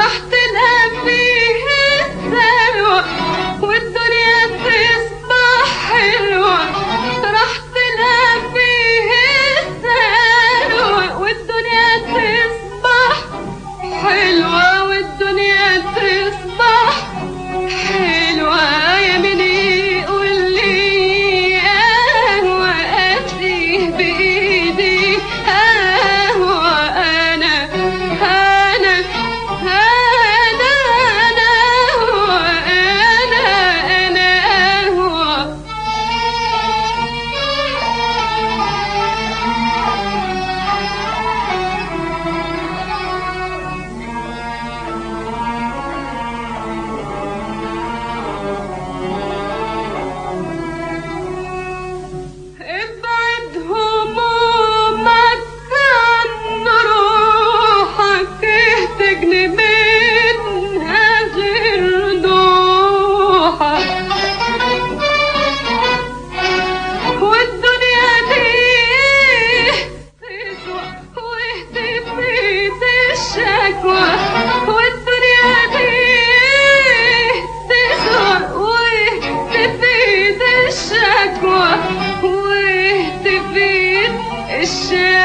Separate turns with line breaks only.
راح تنام فيه السلوى والدنيا تصبح حلوة راح تنام فيه السلوى والدنيا تصبح حلوة والدنيا تصبح حلوة يا من يقول لي قهوة أديه بإيدي قهوة أنا أنا أنا أنا أنا أنا قهوة ابعد همومك عن روحك تجني منها غير نوحك والدنيا دي تسوى واهتفيت الشكوى والدنيا دي تسوى واهتفيت الشكوى واهتفيت الشكوى